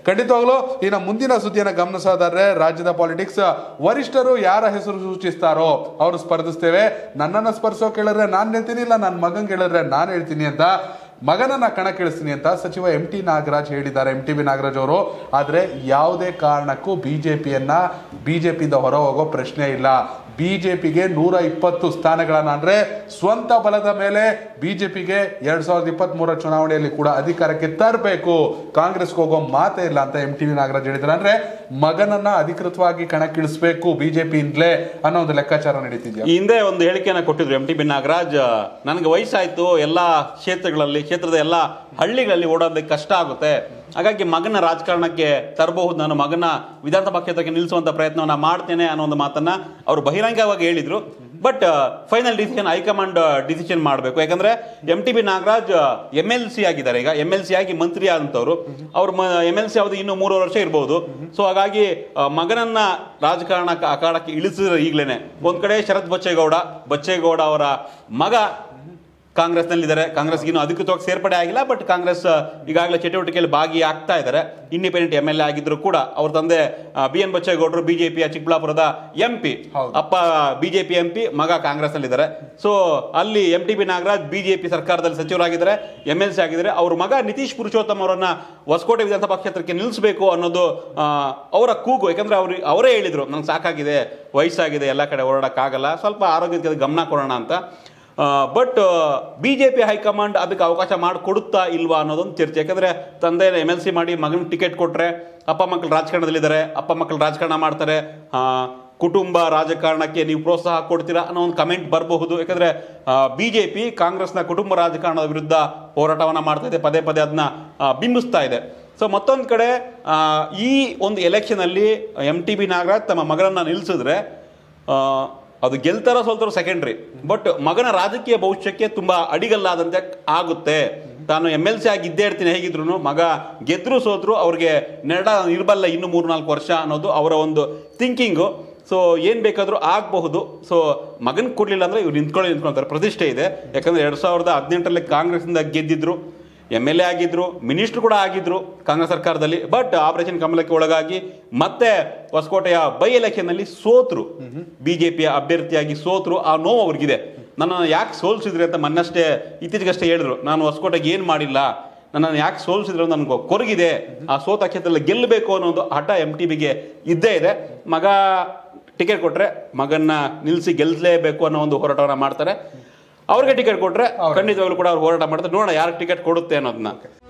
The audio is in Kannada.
ಖಂಡಿತವಾಗ್ಲೂ ಇನ್ನು ಮುಂದಿನ ಸುದ್ದಿಯನ್ನು ಗಮನಿಸೋದಾದ್ರೆ ರಾಜ್ಯದ ಪಾಲಿಟಿಕ್ಸ್ ವರಿಷ್ಠರು ಯಾರ ಹೆಸರು ಸೂಚಿಸ್ತಾರೋ ಅವರು ಸ್ಪರ್ಧಿಸ್ತೇವೆ ನನ್ನನ್ನು ಸ್ಪರ್ಶೋ ಕೇಳಿದ್ರೆ ನಾನು ಹೇಳ್ತೀನಿ ಇಲ್ಲ ನನ್ನ ಮಗನ್ ಕೇಳಿದ್ರೆ ನಾನು ಹೇಳ್ತೀನಿ ಅಂತ ಮಗನನ್ನ ಕಣಕ್ಕಿಳಿಸ್ತೀನಿ ಅಂತ ಸಚಿವ ಎಂ ಟಿ ನಾಗರಾಜ್ ಹೇಳಿದ್ದಾರೆ ಎಂ ಟಿ ಬಿ ನಾಗರಾಜ್ ಅವರು ಆದ್ರೆ ಯಾವುದೇ ಕಾರಣಕ್ಕೂ ಬಿಜೆಪಿಯನ್ನ ಬಿಜೆಪಿಯಿಂದ ಹೊರ ಹೋಗೋ ಪ್ರಶ್ನೆ ಇಲ್ಲ ಬಿಜೆಪಿಗೆ ನೂರ ಇಪ್ಪತ್ತು ಸ್ಥಾನಗಳನ್ನ ಅಂದ್ರೆ ಸ್ವಂತ ಬಲದ ಮೇಲೆ ಬಿಜೆಪಿಗೆ ಎರಡ್ ಸಾವಿರದ ಇಪ್ಪತ್ತ್ ಮೂರರ ಚುನಾವಣೆಯಲ್ಲಿ ಕೂಡ ಅಧಿಕಾರಕ್ಕೆ ತರಬೇಕು ಕಾಂಗ್ರೆಸ್ಗೆ ಹೋಗೋ ಮಾತೇ ಇಲ್ಲ ಅಂತ ಎಂ ಟಿ ವಿ ನಾಗರಾಜ್ ಹೇಳಿದ್ದಾರೆ ಅಂದ್ರೆ ಮಗನನ್ನ ಅಧಿಕೃತವಾಗಿ ಕಣಕ್ಕಿಳಿಸ್ಬೇಕು ಬಿಜೆಪಿಯಿಂದಲೇ ಅನ್ನೋ ಒಂದು ಲೆಕ್ಕಾಚಾರ ನಡೀತಿದ್ಯಾ ಈ ಹಿಂದೆ ಒಂದು ಹೇಳಿಕೆಯನ್ನು ಕೊಟ್ಟಿದ್ರು ಎಂ ಟಿ ಬಿ ನಾಗರಾಜ್ ನನಗೆ ವಯಸ್ಸಾಯ್ತು ಎಲ್ಲ ಕ್ಷೇತ್ರಗಳಲ್ಲಿ ಕ್ಷೇತ್ರದ ಎಲ್ಲ ಹಳ್ಳಿಗಳಲ್ಲಿ ಓಡೋದಕ್ಕೆ ಕಷ್ಟ ಆಗುತ್ತೆ ಹಾಗಾಗಿ ಮಗನ ರಾಜಕಾರಣಕ್ಕೆ ತರಬಹುದು ನಾನು ಮಗನ ವಿಧಾನಸಭಾ ಕ್ಷೇತ್ರಕ್ಕೆ ನಿಲ್ಲಿಸುವಂತ ಪ್ರಯತ್ನವನ್ನ ಮಾಡ್ತೇನೆ ಅನ್ನೋ ಒಂದು ಮಾತನ್ನ ಅವರು ಬಹಿರಂಗವಾಗಿ ಹೇಳಿದ್ರು but final decision high command decision ಮಾಡಬೇಕು ಯಾಕಂದ್ರೆ M T B Nagaraj M L C ಆಗಿದ್ದಾರೆ ಈಗ ಎಂ ಎಲ್ ಸಿ ಆಗಿ ಮಂತ್ರಿ ಆದಂತವ್ರು ಅವ್ರು ಎಂ ಎಲ್ ಸಿ ಅವಧಿ ಇನ್ನು ಮೂರು ವರ್ಷ ಇರಬಹುದು ಸೊ ಹಾಗಾಗಿ ಆ, ಮಗನನ್ನ ರಾಜಕಾರಣ ಅಖಾಡಕ್ಕೆ ಇಳಿಸಿದ್ರೆ ಈಗ್ಲೇನೆ ಒಂದ್ ಕಡೆ ಶರತ್ ಬಚ್ಚೇಗೌಡ ಬಚ್ಚೇಗೌಡ ಅವರ ಮಗ ಕಾಂಗ್ರೆಸ್ನಲ್ಲಿದ್ದಾರೆ ಕಾಂಗ್ರೆಸ್ಗೆ ಇನ್ನೂ ಅಧಿಕೃತವಾಗಿ ಸೇರ್ಪಡೆ ಆಗಿಲ್ಲ ಬಟ್ ಕಾಂಗ್ರೆಸ್ ಈಗಾಗಲೇ ಚಟುವಟಿಕೆಯಲ್ಲಿ ಭಾಗಿಯಾಗ್ತಾ ಇದ್ದಾರೆ ಇಂಡಿಪೆಂಡೆಂಟ್ ಎಂ ಎಲ್ ಎ ಆಗಿದ್ರು ಕೂಡ ಅವ್ರ ತಂದೆ ಬಿ ಎನ್ ಬಚ್ಚೇಗೌಡರು ಬಿಜೆಪಿಯ ಚಿಕ್ಕಬಳ್ಳಾಪುರದ ಎಂ ಪಿ ಹೌದು. ಅಪ್ಪ ಬಿಜೆಪಿ ಎಂ ಪಿ ಮಗ ಕಾಂಗ್ರೆಸ್ ನಲ್ಲಿದ್ದಾರೆ ಸೊ ಅಲ್ಲಿ M T B Nagaraj BJP ಸರ್ಕಾರದಲ್ಲಿ ಸಚಿವರಾಗಿದ್ದಾರೆ ಎಂ ಎಲ್ ಸಿ ಆಗಿದ್ದಾರೆ ಅವ್ರ ಮಗ ನಿತೀಶ್ ಪುರುಷೋತ್ತಮ್ ಅವರನ್ನ ಹೊಸಕೋಟೆ ವಿಧಾನಸಭಾ ಕ್ಷೇತ್ರಕ್ಕೆ ನಿಲ್ಲಿಸಬೇಕು ಅನ್ನೋದು ಆ, ಅವರ ಕೂಗು ಯಾಕಂದ್ರೆ ಅವ್ರು ಅವರೇ ಹೇಳಿದ್ರು ನಂಗೆ ಸಾಕಾಗಿದೆ ವಯಸ್ಸಾಗಿದೆ ಎಲ್ಲ ಕಡೆ ಓಡಾಡಕ್ಕಾಗಲ್ಲ ಸ್ವಲ್ಪ ಆರೋಗ್ಯದ ಗಮನ ಕೊಡೋಣ ಅಂತ but B J P high command ಅದಕ್ಕೆ ಅವಕಾಶ ಮಾಡಿಕೊಡುತ್ತಾ ಇಲ್ವಾ ಅನ್ನೋದೊಂದು ಚರ್ಚೆ ಯಾಕಂದ್ರೆ ತಂದೆ ಎಮ್ ಎಲ್ ಸಿ ಮಾಡಿ ಮಗನಿಗೆ ಟಿಕೆಟ್ ಕೊಟ್ರೆ ಅಪ್ಪ ಮಕ್ಕಳು ರಾಜಕಾರಣದಲ್ಲಿದ್ದಾರೆ ಅಪ್ಪ ಮಕ್ಕಳು ರಾಜಕಾರಣ ಮಾಡ್ತಾರೆ ಆ, ಕುಟುಂಬ ರಾಜಕಾರಣಕ್ಕೆ ನೀವು ಪ್ರೋತ್ಸಾಹ ಕೊಡ್ತೀರಾ ಅನ್ನೋ ಒಂದು ಕಮೆಂಟ್ ಬರಬಹುದು ಯಾಕಂದ್ರೆ ಬಿಜೆಪಿ ಕಾಂಗ್ರೆಸ್ನ ಕುಟುಂಬ ರಾಜಕಾರಣದ ವಿರುದ್ಧ ಹೋರಾಟವನ್ನ ಮಾಡ್ತಾ ಇದೆ ಪದೇ ಪದೇ ಅದನ್ನ ಆ, ಬಿಂಬಿಸ್ತಾ ಇದೆ ಸೊ ಮತ್ತೊಂದು ಕಡೆ ಆ, ಈ ಒಂದು ಎಲೆಕ್ಷನ್ ಅಲ್ಲಿ ಎಂ ಟಿ ಬಿ ನಾಗರಾಜ್ ತಮ್ಮ ಮಗನನ್ನ ನಿಲ್ಲಿಸಿದ್ರೆ ಆ, ಅದು ಗೆಲ್ತಾರ ಸೋಲ್ತಾರೋ ಸೆಕೆಂಡ್ರಿ ಬಟ್ ಮಗನ ರಾಜಕೀಯ ಭವಿಷ್ಯಕ್ಕೆ ತುಂಬಾ ಅಡಿಗಲ್ಲಾದಂತೆ ಆಗುತ್ತೆ ತಾನು ಎಮ್ ಎಲ್ ಸಿ ಆಗಿ ಇದ್ದೇ ಇರ್ತೀನಿ ಹೇಗಿದ್ರು ಮಗ ಗೆದ್ರು ಸೋತ್ರು ಅವ್ರಿಗೆ ನೆರಡ ಇರಬಲ್ಲ ಇನ್ನು ಮೂರು ನಾಲ್ಕು ವರ್ಷ ಅನ್ನೋದು ಅವರ ಒಂದು ಥಿಂಕಿಂಗು ಸೊ ಏನ್ ಬೇಕಾದ್ರೂ ಆಗಬಹುದು ಸೊ ಮಗನ್ ಕೊಡ್ಲಿಲ್ಲ ಅಂದ್ರೆ ಇವ್ರು ನಿಂತ್ಕೊಳ್ಳಿ ನಿಂತ್ಕೊಳ್ತಾರೆ ಪ್ರತಿಷ್ಠೆ ಇದೆ ಯಾಕಂದ್ರೆ ಎರಡ್ ಸಾವಿರದ ಹದಿನೆಂಟರಲ್ಲಿ ಕಾಂಗ್ರೆಸ್ನಿಂದ ಗೆದ್ದಿದ್ರು ಎಮ್ ಎಲ್ ಎ ಆಗಿದ್ರು ಮಿನಿಸ್ಟರ್ ಕೂಡ ಆಗಿದ್ರು ಕಾಂಗ್ರೆಸ್ ಸರ್ಕಾರದಲ್ಲಿ ಬಟ್ ಆಪರೇಷನ್ ಕಮಲಕ್ಕೆ ಒಳಗಾಗಿ ಮತ್ತೆ ಹೊಸಕೋಟೆಯ ಬೈ ಎಲೆಕ್ಷನ್ ನಲ್ಲಿ ಸೋತ್ರು ಬಿಜೆಪಿಯ ಅಭ್ಯರ್ಥಿಯಾಗಿ ಸೋತ್ರು ಆ ನೋವು ಅವ್ರಿಗಿದೆ ನನ್ನನ್ನು ಯಾಕೆ ಸೋಲ್ಸಿದ್ರಿ ಅಂತ ಮೊನ್ನಷ್ಟೇ ಇತ್ತೀಚೆಗಷ್ಟೇ ಹೇಳಿದ್ರು ನಾನು ಹೊಸಕೋಟೆಗೆ ಏನು ಮಾಡಿಲ್ಲ ನನ್ನನ್ನು ಯಾಕೆ ಸೋಲ್ಸಿದ್ರು ಅಂತ ನನಗೆ ಕೊರಗಿದೆ ಆ ಸೋತ ಕ್ಷೇತ್ರದಲ್ಲಿ ಗೆಲ್ಲಬೇಕು ಅನ್ನೋ ಒಂದು ಹಠ ಎಂ ಟಿ ಬಿಗೆ ಇದ್ದೇ ಇದೆ ಮಗ ಟಿಕೆಟ್ ಕೊಟ್ರೆ ಮಗನ್ನ ನಿಲ್ಲಿಸಿ ಗೆಲ್ಲಿಸಲೇಬೇಕು ಅನ್ನೋ ಒಂದು ಹೋರಾಟವನ್ನ ಮಾಡ್ತಾರೆ ಅವ್ರಿಗೆ ಟಿಕೆಟ್ ಕೊಟ್ರೆ ಖಂಡಿತವಾಗ್ಲೂ ಕೂಡ ಅವ್ರು ಹೋರಾಟ ಮಾಡ್ತಾರೆ ನೋಡೋಣ ಯಾರಿಗೆ ಟಿಕೆಟ್ ಕೊಡುತ್ತೆ ಅನ್ನೋದನ್ನ